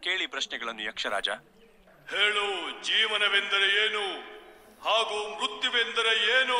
ಕೇಳಿ ಪ್ರಶ್ನೆಗಳನ್ನು ಯಕ್ಷರಾಜ ಹೇಳು ಜೀವನವೆಂದರೆ ಏನು ಹಾಗೂ ಮೃತ್ಯುವೆಂದರೆ ಏನು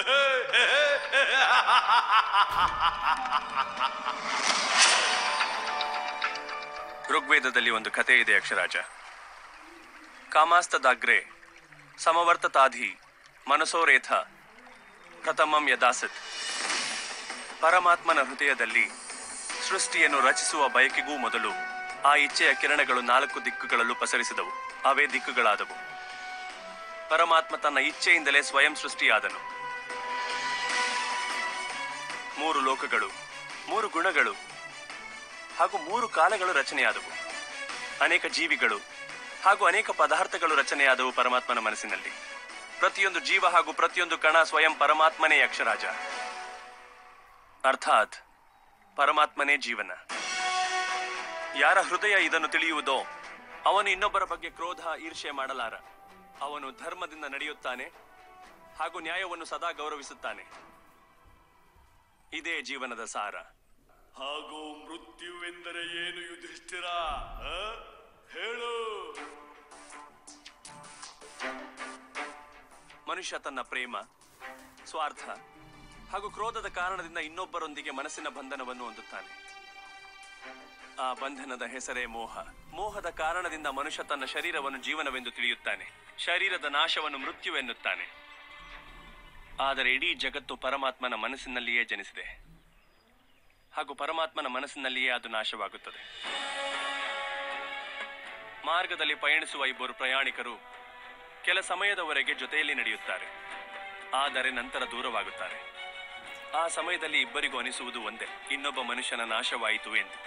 ಋಗ್ವೇದದಲ್ಲಿ ಒಂದು ಕಥೆ ಇದೆ ಯಕ್ಷರಾಜ ಕಾಮಾಸ್ತದಾಗ್ರೆ ಸಮವರ್ತತಾಧಿ ಮನಸೋರೇಥ ಪ್ರಥಮಂ ಯದಾಸತ್ ಪರಮಾತ್ಮನ ಹೃದಯದಲ್ಲಿ ಸೃಷ್ಟಿಯನ್ನು ರಚಿಸುವ ಬಯಕೆಗೂ ಮೊದಲು ಆ ಇಚ್ಛೆಯ ಕಿರಣಗಳು ನಾಲ್ಕು ದಿಕ್ಕುಗಳಲ್ಲೂ ಪಸರಿಸಿದವು ಅವೇ ದಿಕ್ಕುಗಳಾದವು ಪರಮಾತ್ಮ ತನ್ನ ಇಚ್ಛೆಯಿಂದಲೇ ಸ್ವಯಂ ಸೃಷ್ಟಿಯಾದನು ಮೂರು ಲೋಕಗಳು ಮೂರು ಗುಣಗಳು ಹಾಗೂ ಮೂರು ಕಾಲಗಳು ರಚನೆಯಾದವು ಅನೇಕ ಜೀವಿಗಳು ಹಾಗೂ ಅನೇಕ ಪದಾರ್ಥಗಳು ರಚನೆಯಾದವು ಪರಮಾತ್ಮನ ಮನಸ್ಸಿನಲ್ಲಿ ಪ್ರತಿಯೊಂದು ಜೀವ ಹಾಗೂ ಪ್ರತಿಯೊಂದು ಕಣ ಸ್ವಯಂ ಪರಮಾತ್ಮನೇ ಅಕ್ಷರಾಜ ಅರ್ಥಾತ್ ಪರಮಾತ್ಮನೇ ಜೀವನ ಯಾರ ಹೃದಯ ಇದನ್ನು ತಿಳಿಯುವುದೋ ಅವನು ಇನ್ನೊಬ್ಬರ ಬಗ್ಗೆ ಕ್ರೋಧ ಈರ್ಷ್ಯೆ ಮಾಡಲಾರ ಅವನು ಧರ್ಮದಿಂದ ನಡೆಯುತ್ತಾನೆ ಹಾಗೂ ನ್ಯಾಯವನ್ನು ಸದಾ ಗೌರವಿಸುತ್ತಾನೆ ಇದೇ ಜೀವನದ ಸಾರ ಹಾಗೂ ಮೃತ್ಯುವೆಂದರೆ ಏನು ಯುಧಿಷ್ಠಿರ ಆ? ಹೇಳು ಮನುಷ್ಯ ತನ್ನ ಪ್ರೇಮ ಸ್ವಾರ್ಥ ಹಾಗೂ ಕ್ರೋಧದ ಕಾರಣದಿಂದ ಇನ್ನೊಬ್ಬರೊಂದಿಗೆ ಮನಸ್ಸಿನ ಬಂಧನವನ್ನು ಹೊಂದುತ್ತಾನೆ ಆ ಬಂಧನದ ಹೆಸರೇ ಮೋಹ ಮೋಹದ ಕಾರಣದಿಂದ ಮನುಷ್ಯ ತನ್ನ ಶರೀರವನ್ನು ಜೀವನವೆಂದು ತಿಳಿಯುತ್ತಾನೆ ಶರೀರದ ನಾಶವನ್ನು ಮೃತ್ಯುವೆನ್ನುತ್ತಾನೆ ಆದರೆ ಇಡೀ ಜಗತ್ತು ಪರಮಾತ್ಮನ ಮನಸ್ಸಿನಲ್ಲಿಯೇ ಜನಿಸಿದೆ ಹಾಗೂ ಪರಮಾತ್ಮನ ಮನಸ್ಸಿನಲ್ಲಿಯೇ ಅದು ನಾಶವಾಗುತ್ತದೆ ಮಾರ್ಗದಲ್ಲಿ ಪಯಣಿಸುವ ಇಬ್ಬರು ಪ್ರಯಾಣಿಕರು ಕೆಲ ಸಮಯದವರೆಗೆ ಜೊತೆಯಲ್ಲಿ ನಡೆಯುತ್ತಾರೆ ಆದರೆ ನಂತರ ದೂರವಾಗುತ್ತಾರೆ ಆ ಸಮಯದಲ್ಲಿ ಇಬ್ಬರಿಗೂ ಅನಿಸುವುದು ಒಂದೇ ಇನ್ನೊಬ್ಬ ಮನುಷ್ಯನ ನಾಶವಾಯಿತು ಎಂದು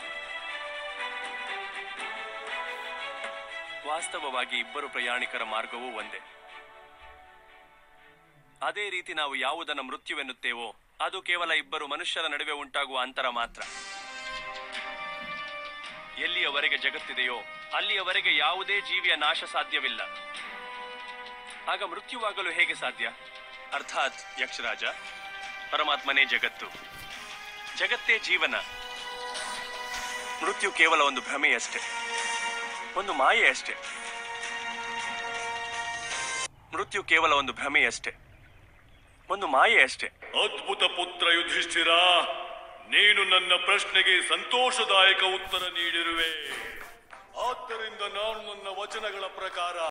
ವಾಸ್ತವವಾಗಿ ಇಬ್ಬರು ಪ್ರಯಾಣಿಕರ ಮಾರ್ಗವೂ ಒಂದೇ ಅದೇ ರೀತಿ ನಾವು ಯಾವುದನ್ನು ಮೃತ್ಯುವೆನ್ನುತ್ತೇವೋ ಅದು ಕೇವಲ ಇಬ್ಬರು ಮನುಷ್ಯರ ನಡುವೆ ಉಂಟಾಗುವ ಅಂತರ ಮಾತ್ರ ಎಲ್ಲಿಯವರೆಗೆ ಜಗತ್ತಿದೆಯೋ ಅಲ್ಲಿಯವರೆಗೆ ಯಾವುದೇ ಜೀವಿಯ ನಾಶ ಸಾಧ್ಯವಿಲ್ಲ ಆಗ ಮೃತ್ಯುವಾಗಲು ಹೇಗೆ ಸಾಧ್ಯ ಅರ್ಥಾತ್ ಯಕ್ಷರಾಜ ಪರಮಾತ್ಮನೇ ಜಗತ್ತು ಜಗತ್ತೇ ಜೀವನ ಮೃತ್ಯು ಕೇವಲ ಒಂದು ಭ್ರಮೆಯಷ್ಟೇ ಒಂದು ಮಾಯೆ ಅಷ್ಟೇ ಮೃತ್ಯು ಕೇವಲ ಒಂದು ಭ್ರಮೆಯಷ್ಟೇ ಒಂದು ಮಾಯೆ ಅಷ್ಟೇ ಅದ್ಭುತ ಪುತ್ರ ಯುಧಿಷ್ಠಿರ ನೀನು ನನ್ನ ಪ್ರಶ್ನೆಗೆ ಸಂತೋಷದಾಯಕ ಉತ್ತರ ನೀಡಿರುವೆ ಆದ್ದರಿಂದ ನಾನು ನನ್ನ ವಚನಗಳ ಪ್ರಕಾರ